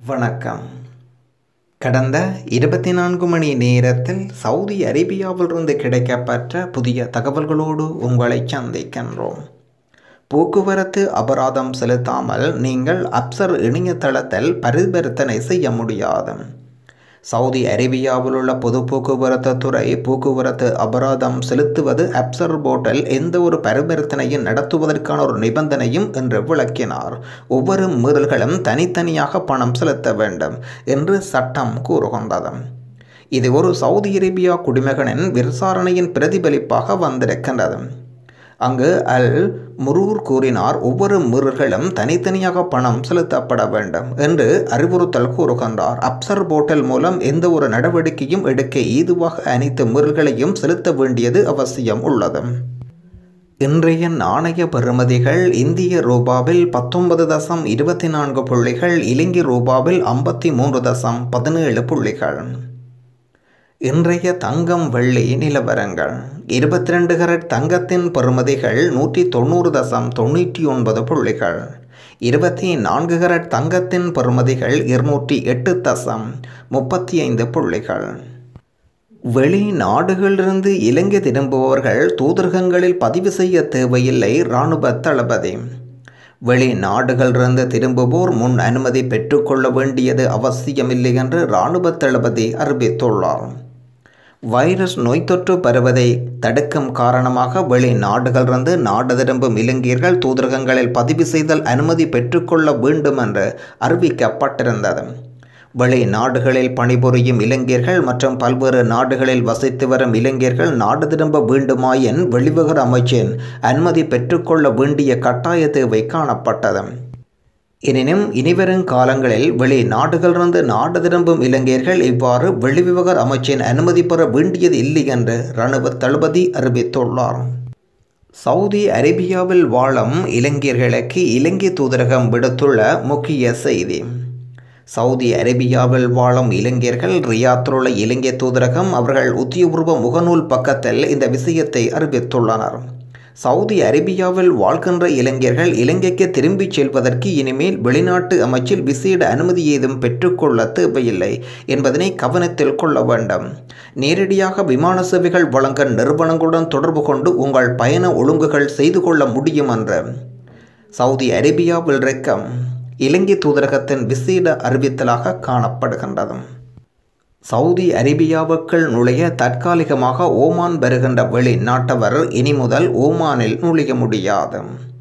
வணக்கம் கடந்த இருபத்தி நான்கு மணி நேரத்தில் சவுதி அரேபியாவிலிருந்து கிடைக்கப்பெற்ற புதிய தகவல்களோடு உங்களை சந்திக்கின்றோம் போக்குவரத்து அபராதம் செலுத்தாமல் நீங்கள் அப்சர் இணையதளத்தில் பரிவர்த்தனை செய்ய முடியாது சவுதி அரேபியாவில் உள்ள பொது போக்குவரத்து துறை போக்குவரத்து அபராதம் செலுத்துவது அப்சர் போர்ட்டில் எந்த ஒரு பரிவர்த்தனையும் நடத்துவதற்கான ஒரு நிபந்தனையும் என்று விளக்கினார் ஒவ்வொரு மீறல்களும் தனித்தனியாக பணம் செலுத்த வேண்டும் என்று சட்டம் கூறுகின்றது இது ஒரு சவுதி அரேபியா குடிமகனின் விசாரணையின் பிரதிபலிப்பாக வந்திருக்கின்றது அங்கு அல் முரூர் கூறினார் ஒவ்வொரு மீறல்களும் தனித்தனியாக பணம் செலுத்தப்பட வேண்டும் என்று அறிவுறுத்தல் கூறுகின்றார் அப்சர் போர்ட்டல் மூலம் எந்த ஒரு நடவடிக்கையும் எடுக்க ஏதுவாக அனைத்து மீறல்களையும் செலுத்த வேண்டியது அவசியம் உள்ளது இன்றைய நாணய பெறுமதிகள் இந்திய ரூபாவில் பத்தொன்பது தசம் இருபத்தி நான்கு புள்ளிகள் இலங்கை ரூபாவில் ஐம்பத்தி மூன்று தசம் பதினேழு புள்ளிகள் இன்றைய தங்கம் வெள்ளி நிலவரங்கள் இருபத்தி ரெண்டு கரட் தங்கத்தின் பெறுமதிகள் நூற்றி தொண்ணூறு தசம் தொண்ணூற்றி ஒன்பது புள்ளிகள் இருபத்தி நான்கு கரட் தங்கத்தின் பெறுமதிகள் இருநூற்றி எட்டு தசம் முப்பத்தி ஐந்து புள்ளிகள் வெளிநாடுகளிலிருந்து இலங்கை திரும்புபவர்கள் தூதரகங்களில் பதிவு செய்ய தேவையில்லை இராணுவ தளபதி வெளிநாடுகளிலிருந்து திரும்புவோர் முன் அனுமதி பெற்றுக்கொள்ள வேண்டியது அவசியமில்லை என்று இராணுவ தளபதி அறிவித்துள்ளார் வைரஸ் நோய் தொற்று பரவதை தடுக்கும் காரணமாக வெளிநாடுகளிலிருந்து நாடு திரும்பும் இலங்கையர்கள் தூதரகங்களில் பதிவு செய்தல் அனுமதி பெற்றுக்கொள்ள வேண்டும் என்று அறிவிக்கப்பட்டிருந்தது வெளிநாடுகளில் பணிபுரியும் இளைஞர்கள் மற்றும் பல்வேறு நாடுகளில் வசித்து வரும் இளைஞர்கள் நாடு திரும்ப வேண்டுமாயின் வெளிவகார அமைச்சின் அனுமதி பெற்றுக்கொள்ள வேண்டிய கட்டாய தேவை காணப்பட்டது எனினும் இனிவரும் காலங்களில் வெளிநாடுகளிலிருந்து நாடு திரும்பும் இளைஞர்கள் இவ்வாறு வெளிவிவகார அமைச்சின் அனுமதி பெற வேண்டியது இல்லை என்று இராணுவ தளபதி அறிவித்துள்ளார் சவுதி அரேபியாவில் வாழும் இளைஞர்களுக்கு இலங்கை தூதரகம் விடுத்துள்ள முக்கிய செய்தி சவுதி அரேபியாவில் வாழும் இளைஞர்கள் ரியாத்தில் உள்ள இலங்கை தூதரகம் அவர்கள் உத்தியபூர்வ முகநூல் பக்கத்தில் இந்த விஷயத்தை அறிவித்துள்ளனர் சவுதி அரேபியாவில் வாழ்கின்ற இளைஞர்கள் இலங்கைக்கு திரும்பிச் செல்வதற்கு இனிமேல் வெளிநாட்டு அமைச்சில் விசேட அனுமதி ஏதும் பெற்றுக்கொள்ள தேவையில்லை என்பதனை கவனத்தில் கொள்ள வேண்டும் நேரடியாக விமான சேவைகள் வழங்க நிறுவனங்களுடன் தொடர்பு கொண்டு உங்கள் பயண ஒழுங்குகள் செய்து கொள்ள முடியும் என்று சவுதி அரேபியாவில் இருக்கும் இலங்கை தூதரகத்தின் விசேட அறிவித்தலாக காணப்படுகின்றது சவுதி அரேபியாவுக்குள் நுழைய தற்காலிகமாக ஓமான் வருகின்ற வெளிநாட்டவர் இனி முதல் ஓமானில் நுழைய முடியாது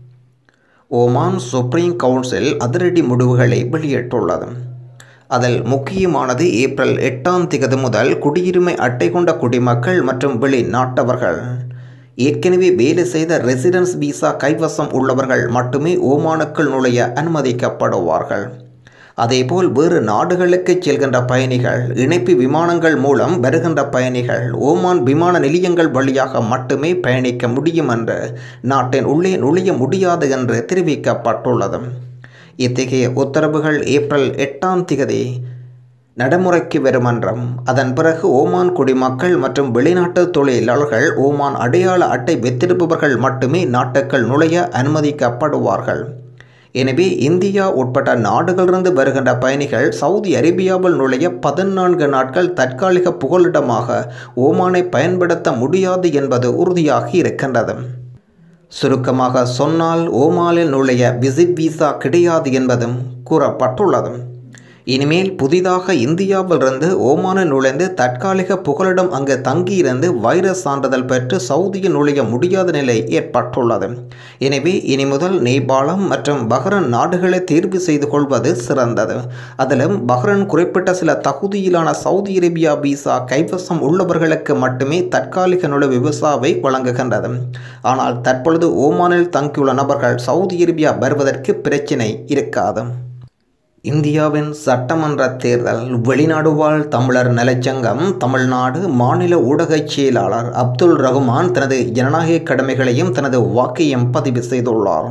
ஓமான் சுப்ரீம் கவுன்சில் அதிரடி முடிவுகளை வெளியிட்டுள்ளது அதில் முக்கியமானது ஏப்ரல் எட்டாம் திகதி முதல் குடியுரிமை அட்டை கொண்ட குடிமக்கள் மற்றும் வெளிநாட்டவர்கள் ஏற்கனவே வேலை செய்த ரெசிடென்ஸ் விசா கைவசம் உள்ளவர்கள் மட்டுமே ஓமானுக்குள் நுழைய அனுமதிக்கப்படுவார்கள் அதேபோல் வேறு நாடுகளுக்கு செல்கின்ற பயணிகள் இணைப்பு விமானங்கள் மூலம் வருகின்ற பயணிகள் ஓமான் விமான நிலையங்கள் வழியாக மட்டுமே பயணிக்க முடியும் என்று நாட்டின் உள்ளே நுழைய முடியாது என்று தெரிவிக்கப்பட்டுள்ளது இத்தகைய உத்தரவுகள் ஏப்ரல் எட்டாம் திகதி நடைமுறைக்கு வரும் என்றும் அதன் பிறகு ஓமான் குடிமக்கள் மற்றும் வெளிநாட்டு தொழிலாளர்கள் ஓமான் அடையாள அட்டை வைத்திருப்பவர்கள் மட்டுமே நாட்டுக்குள் நுழைய அனுமதிக்கப்படுவார்கள் எனவே இந்தியா உட்பட்ட நாடுகளிலிருந்து வருகின்ற பயணிகள் சவுதி அரேபியாவில் நுழைய பதினான்கு நாட்கள் தற்காலிக புகலிடமாக ஓமானை பயன்படுத்த முடியாது என்பது உறுதியாகி இருக்கின்றது சுருக்கமாக சொன்னால் ஓமானில் நுழைய விசிட் விசா கிடையாது என்பதும் கூறப்பட்டுள்ளது இனிமேல் புதிதாக இந்தியாவிலிருந்து ஓமானில் நுழைந்து தற்காலிக புகலிடம் அங்கு தங்கியிருந்து வைரஸ் சான்றிதழ் பெற்று சவுதியில் நுழைய முடியாத நிலை ஏற்பட்டுள்ளது எனவே இனி முதல் நேபாளம் மற்றும் பஹ்ரன் நாடுகளை தேர்வு செய்து கொள்வது சிறந்தது அதிலும் பஹ்ரன் குறிப்பிட்ட சில தகுதியிலான சவுதி அரேபியா விசா கைவசம் உள்ளவர்களுக்கு மட்டுமே தற்காலிக நுழைவு விசாவை வழங்குகின்றது ஆனால் தற்பொழுது ஓமானில் தங்கியுள்ள நபர்கள் சவுதி அரேபியா வருவதற்கு பிரச்சினை இருக்காது இந்தியாவின் சட்டமன்ற தேர்தல் வெளிநாடு வாழ் தமிழர் நலச்சங்கம் தமிழ்நாடு மாநில ஊடகச் செயலாளர் அப்துல் ரகுமான் தனது ஜனநாயக கடமைகளையும் தனது வாக்கையும் பதிவு செய்துள்ளார்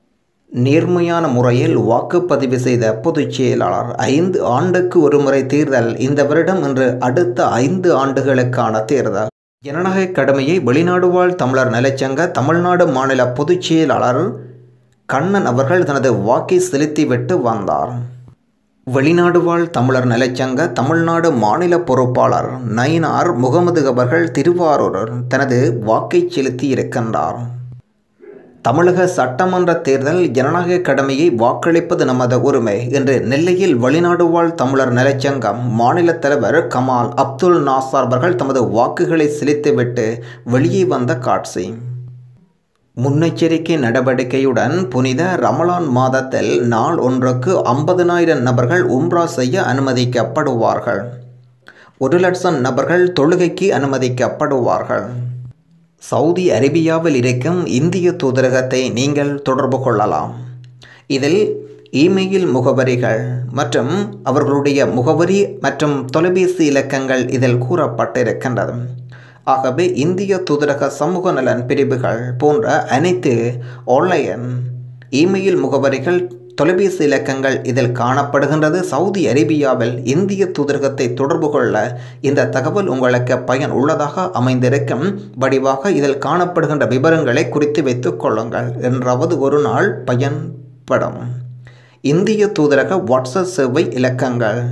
நேர்மையான முறையில் வாக்குப்பதிவு செய்த பொதுச் செயலாளர் ஐந்து ஆண்டுக்கு ஒருமுறை தேர்தல் இந்த வருடம் என்று அடுத்த ஐந்து ஆண்டுகளுக்கான தேர்தல் ஜனநாயக கடமையை வெளிநாடு வாழ் தமிழர் நலச்சங்க தமிழ்நாடு மாநில பொதுச் செயலாளர் கண்ணன் அவர்கள் தனது வாக்கை செலுத்திவிட்டு வந்தார் வெளிநாடு வாழ் தமிழர் நலச்சங்க தமிழ்நாடு மாநில பொறுப்பாளர் நயினார் முகமது அவர்கள் திருவாரூர் தனது வாக்கை செலுத்தி இருக்கின்றார் தமிழக சட்டமன்ற தேர்தல் ஜனநாயக கடமையை வாக்களிப்பது நமது உரிமை என்று நெல்லையில் வெளிநாடு வாழ் தமிழர் நலச்சங்கம் மாநில தலைவர் கமால் அப்துல் நாசார் அவர்கள் தமது வாக்குகளை செலுத்திவிட்டு வெளியே வந்த காட்சி முன்னெச்சரிக்கை நடவடிக்கையுடன் புனித ரமலான் மாதத்தில் நாள் ஒன்றுக்கு ஐம்பதனாயிரம் நபர்கள் உம்ரா செய்ய அனுமதிக்கப்படுவார்கள் ஒரு லட்சம் நபர்கள் தொழுகைக்கு அனுமதிக்கப்படுவார்கள் சவுதி அரேபியாவில் இருக்கும் இந்திய தூதரகத்தை நீங்கள் தொடர்பு கொள்ளலாம் இதில் இமெயில் முகவரிகள் மற்றும் அவர்களுடைய முகவரி மற்றும் தொலைபேசி இலக்கங்கள் இதில் கூறப்பட்டிருக்கின்றது ஆகவே இந்திய தூதரக சமூக நலன் பிரிவுகள் போன்ற அனைத்து ஆன்லைன் இமெயில் முகவரிகள் தொலைபேசி இலக்கங்கள் இதில் காணப்படுகின்றது சவுதி அரேபியாவில் இந்திய தூதரகத்தை தொடர்பு கொள்ள இந்த தகவல் உங்களுக்கு பயன் உள்ளதாக அமைந்திருக்கும் வடிவாக இதில் காணப்படுகின்ற விவரங்களை குறித்து வைத்துக் கொள்ளுங்கள் என்றாவது ஒரு நாள் பயன்படும் இந்திய தூதரக வாட்ஸ்அப் சேவை இலக்கங்கள்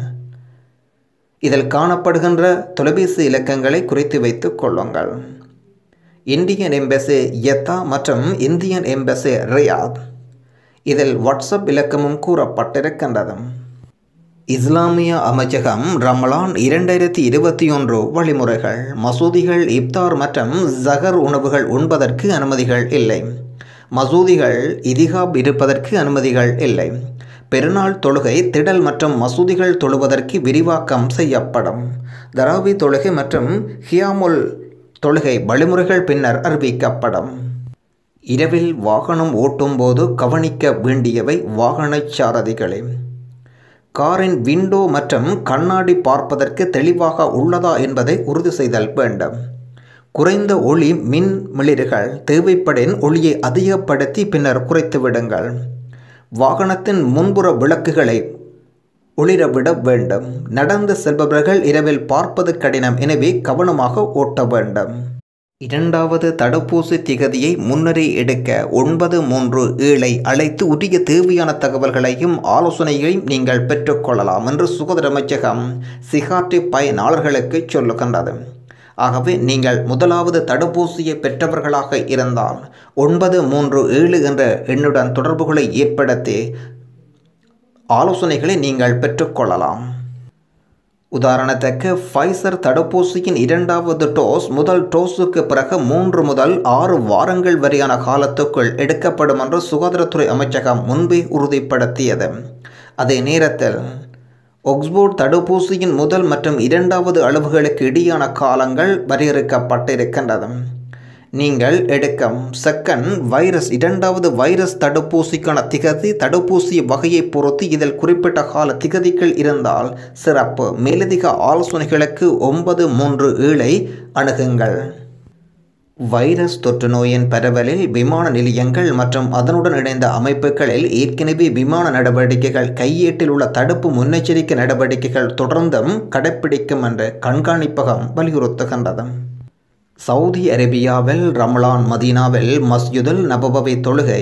இதில் காணப்படுகின்ற தொலைபேசி இலக்கங்களை குறித்து வைத்துக் கொள்ளுங்கள் இந்தியன் எம்பசி யத்தா மற்றும் இந்தியன் எம்பசி ரியாத் இதில் வாட்ஸ்அப் இலக்கமும் கூறப்பட்டிருக்கின்றது இஸ்லாமிய அமைச்சகம் ரமலான் இரண்டாயிரத்தி இருபத்தி ஒன்று வழிமுறைகள் மசூதிகள் இப்தார் மற்றும் ஜகர் உணவுகள் உண்பதற்கு அனுமதிகள் இல்லை மசூதிகள் இதிகாப் இருப்பதற்கு அனுமதிகள் இல்லை பெருநாள் தொழுகை திடல் மற்றும் மசூதிகள் தொழுவதற்கு விரிவாக்கம் செய்யப்படும் தராவி தொழுகை மற்றும் ஹியாமுல் தொழுகை வழிமுறைகள் பின்னர் அறிவிக்கப்படும் இரவில் வாகனம் ஓட்டும்போது கவனிக்க வேண்டியவை வாகன சாரதிகளே காரின் விண்டோ மற்றும் கண்ணாடி பார்ப்பதற்கு தெளிவாக உள்ளதா என்பதை உறுதி செய்தல் வேண்டும் குறைந்த ஒளி மின் மிளிர்கள் தேவைப்படின் ஒளியை அதிகப்படுத்தி பின்னர் குறைத்து விடுங்கள் வாகனத்தின் முன்புற விளக்குகளை ஒளிரவிட வேண்டும் நடந்து செல்பவர்கள் இரவில் பார்ப்பது கடினம் எனவே கவனமாக ஓட்ட வேண்டும் இரண்டாவது தடுப்பூசி திகதியை முன்னரே எடுக்க ஒன்பது மூன்று ஏழை அழைத்து உரிய தேவையான தகவல்களையும் ஆலோசனைகளையும் நீங்கள் பெற்றுக்கொள்ளலாம் என்று சுகாதார அமைச்சகம் சிகார்டி பயனாளர்களுக்கு சொல்லுகின்றது ஆகவே நீங்கள் முதலாவது தடுப்பூசியை பெற்றவர்களாக இருந்தால் ஒன்பது மூன்று ஏழு என்ற எண்ணுடன் தொடர்புகளை ஏற்படுத்தி ஆலோசனைகளை நீங்கள் பெற்றுக்கொள்ளலாம் உதாரணத்துக்கு ஃபைசர் தடுப்பூசியின் இரண்டாவது டோஸ் முதல் டோஸுக்கு பிறகு மூன்று முதல் ஆறு வாரங்கள் வரையான காலத்துக்குள் எடுக்கப்படும் என்று சுகாதாரத்துறை அமைச்சகம் முன்பே உறுதிப்படுத்தியது அதே நேரத்தில் ஒக்ஸ்போர்ட் தடுப்பூசியின் முதல் மற்றும் இரண்டாவது அளவுகளுக்கு இடையான காலங்கள் வரையறுக்கப்பட்டிருக்கின்றது நீங்கள் எடுக்கும் செகண்ட் வைரஸ் இரண்டாவது வைரஸ் தடுப்பூசிக்கான திகதி தடுப்பூசி வகையை பொறுத்து இதில் குறிப்பிட்ட கால திகதிகள் இருந்தால் சிறப்பு மேலதிக ஆலோசனைகளுக்கு ஒன்பது மூன்று ஏழை அணுகுங்கள் வைரஸ் தொற்று நோயின் பரவலில் விமான நிலையங்கள் மற்றும் அதனுடன் இணைந்த அமைப்புகளில் ஏற்கனவே விமான நடவடிக்கைகள் கையேட்டில் உள்ள தடுப்பு முன்னெச்சரிக்கை நடவடிக்கைகள் தொடர்ந்தும் கடைப்பிடிக்கும் என்று கண்காணிப்பகம் வலியுறுத்துகின்றது சவுதி அரேபியாவில் ரமலான் மதீனாவில் மஸ்ஜிதுல் நபபவி தொழுகை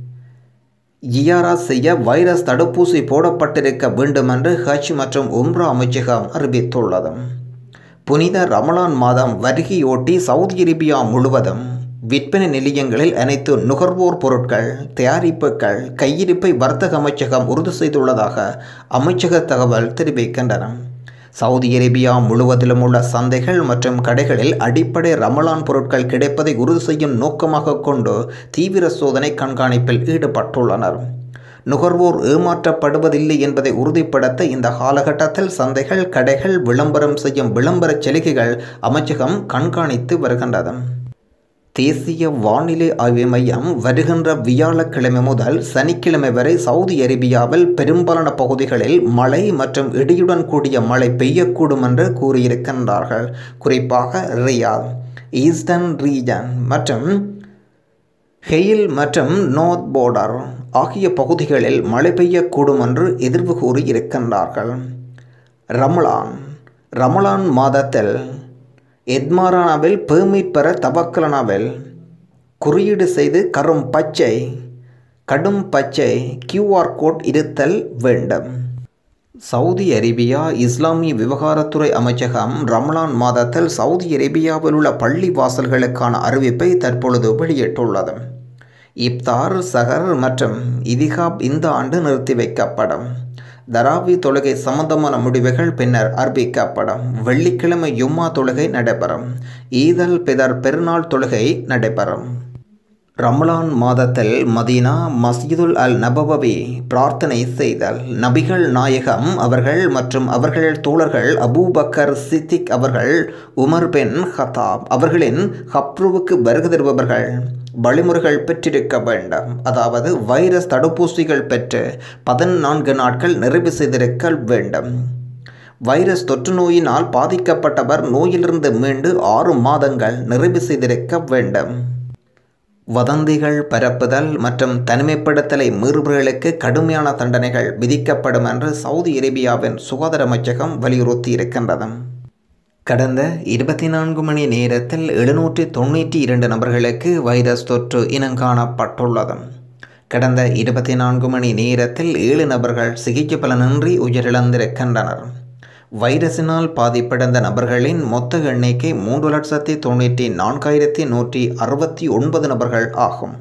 ஜியாரா செய்ய வைரஸ் தடுப்பூசி போடப்பட்டிருக்க வேண்டும் என்று ஹஜ் மற்றும் உம்ரா அமைச்சகம் அறிவித்துள்ளது புனித ரமலான் மாதம் வருகையொட்டி சவுதி அரேபியா முழுவதும் விற்பனை நிலையங்களில் அனைத்து நுகர்வோர் பொருட்கள் தயாரிப்புகள் கையிருப்பை வர்த்தக அமைச்சகம் உறுதி செய்துள்ளதாக அமைச்சக தகவல் தெரிவிக்கின்றன சவுதி அரேபியா முழுவதிலும் உள்ள சந்தைகள் மற்றும் கடைகளில் அடிப்படை ரமலான் பொருட்கள் கிடைப்பதை உறுதி செய்யும் நோக்கமாக கொண்டு தீவிர சோதனை கண்காணிப்பில் ஈடுபட்டுள்ளனர் நுகர்வோர் ஏமாற்றப்படுவதில்லை என்பதை உறுதிப்படுத்த இந்த காலகட்டத்தில் சந்தைகள் கடைகள் விளம்பரம் செய்யும் விளம்பர சலுகைகள் அமைச்சகம் கண்காணித்து வருகின்றது தேசிய வானிலை ஆய்வு மையம் வருகின்ற வியாழக்கிழமை முதல் சனிக்கிழமை வரை சவுதி அரேபியாவில் பெரும்பாலான பகுதிகளில் மழை மற்றும் இடியுடன் கூடிய மழை பெய்யக்கூடும் என்று கூறியிருக்கின்றார்கள் குறிப்பாக ரியாத் ஈஸ்டர்ன் ரீஜன் மற்றும் ஹெயில் மற்றும் நோர்த் போர்டர் ஆகிய பகுதிகளில் மழை பெய்யக்கூடும் என்று எதிர்வு கூறி இருக்கின்றார்கள் ரமலான் ரமலான் மாதத்தில் எத்மாரானாவில் பெர்மிட் பெற தவக்கலனாவில் குறியீடு செய்து கரும் பச்சை கடும் பச்சை கியூஆர் கோட் இருத்தல் வேண்டும் சவுதி அரேபியா இஸ்லாமிய விவகாரத்துறை அமைச்சகம் ரமலான் மாதத்தில் சவுதி அரேபியாவில் உள்ள பள்ளி வாசல்களுக்கான அறிவிப்பை தற்பொழுது வெளியிட்டுள்ளது இப்தார் சஹர் மற்றும் இதிகாப் இந்த ஆண்டு நிறுத்தி வைக்கப்படும் தராவி தொழுகை சம்பந்தமான முடிவுகள் பின்னர் அறிவிக்கப்படும் வெள்ளிக்கிழமை யும்மா தொழுகை நடைபெறும் ஈதல் பிதர் பெருநாள் தொழுகை நடைபெறும் ரமலான் மாதத்தில் மதீனா மஸ்ஜிதுல் அல் நபவவி பிரார்த்தனை செய்தல் நபிகள் நாயகம் அவர்கள் மற்றும் அவர்கள் தோழர்கள் அபூபக்கர் சித்திக் அவர்கள் உமர் பின் ஹத்தாப் அவர்களின் ஹப்ருவுக்கு வருகை தருபவர்கள் வழிமுறைகள் பெற்றிருக்க வேண்டும் அதாவது வைரஸ் தடுப்பூசிகள் பெற்று பதினான்கு நாட்கள் நிறைவு செய்திருக்க வேண்டும் வைரஸ் தொற்று நோயினால் பாதிக்கப்பட்டவர் நோயிலிருந்து மீண்டு ஆறு மாதங்கள் நிறைவு செய்திருக்க வேண்டும் வதந்திகள் பரப்புதல் மற்றும் தனிமைப்படுத்தலை மீறுபவர்களுக்கு கடுமையான தண்டனைகள் விதிக்கப்படும் என்று சவுதி அரேபியாவின் சுகாதார அமைச்சகம் வலியுறுத்தி இருக்கின்றது கடந்த இருபத்தி நான்கு மணி நேரத்தில் எழுநூற்றி தொண்ணூற்றி இரண்டு நபர்களுக்கு வைரஸ் தொற்று இனங்காணப்பட்டுள்ளது கடந்த இருபத்தி நான்கு மணி நேரத்தில் ஏழு நபர்கள் சிகிச்சை பலனின்றி உயிரிழந்திருக்கின்றனர் வைரஸினால் பாதிப்படைந்த நபர்களின் மொத்த எண்ணிக்கை மூன்று லட்சத்தி தொண்ணூற்றி நான்காயிரத்தி நூற்றி அறுபத்தி ஒன்பது நபர்கள் ஆகும்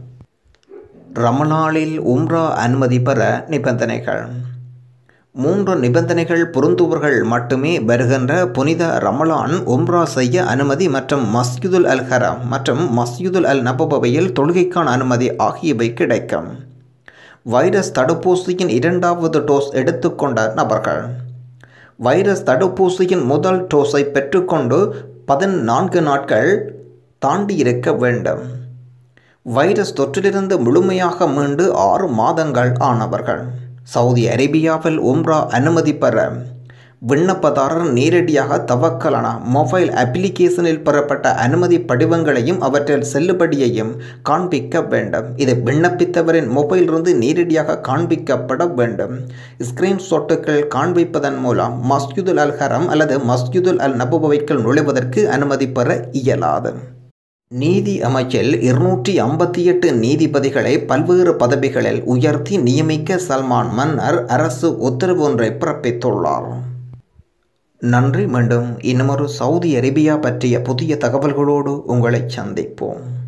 ரமலானில் உம்ரா அனுமதி பெற நிபந்தனைகள் மூன்று நிபந்தனைகள் பொருந்துவர்கள் மட்டுமே வருகின்ற புனித ரமலான் உம்ரா செய்ய அனுமதி மற்றும் மஸ்ஜிதுல் அல் ஹரம் மற்றும் மஸ்ஜிதுல் அல் நபபவையில் தொழுகைக்கான அனுமதி ஆகியவை கிடைக்கும் வைரஸ் தடுப்பூசியின் இரண்டாவது டோஸ் எடுத்துக்கொண்ட நபர்கள் வைரஸ் தடுப்பூசியின் முதல் டோஸை பெற்றுக்கொண்டு பதினான்கு நாட்கள் தாண்டி இருக்க வேண்டும் வைரஸ் தொற்றிலிருந்து முழுமையாக மீண்டு ஆறு மாதங்கள் ஆனவர்கள் சவுதி அரேபியாவில் உம்ரா அனுமதி பெற விண்ணப்பதாரர் நேரடியாக தவக்கலான மொபைல் அப்ளிகேஷனில் பெறப்பட்ட அனுமதி படிவங்களையும் அவற்றில் செல்லுபடியையும் காண்பிக்க வேண்டும் இது விண்ணப்பித்தவரின் மொபைலிருந்து நேரடியாக காண்பிக்கப்பட வேண்டும் ஸ்கிரீன்ஷாட்டுகள் காண்பிப்பதன் மூலம் மஸ்ஜிதுல் அல் ஹரம் அல்லது மஸ்ஜிதுல் அல் நபுபவைக்குள் நுழைவதற்கு அனுமதி பெற இயலாது நீதி அமைச்சில் இருநூற்றி ஐம்பத்தி எட்டு நீதிபதிகளை பல்வேறு பதவிகளில் உயர்த்தி நியமிக்க சல்மான் மன்னர் அரசு உத்தரவு ஒன்றை பிறப்பித்துள்ளார் நன்றி மீண்டும் இன்னுமொரு சவுதி அரேபியா பற்றிய புதிய தகவல்களோடு உங்களை சந்திப்போம்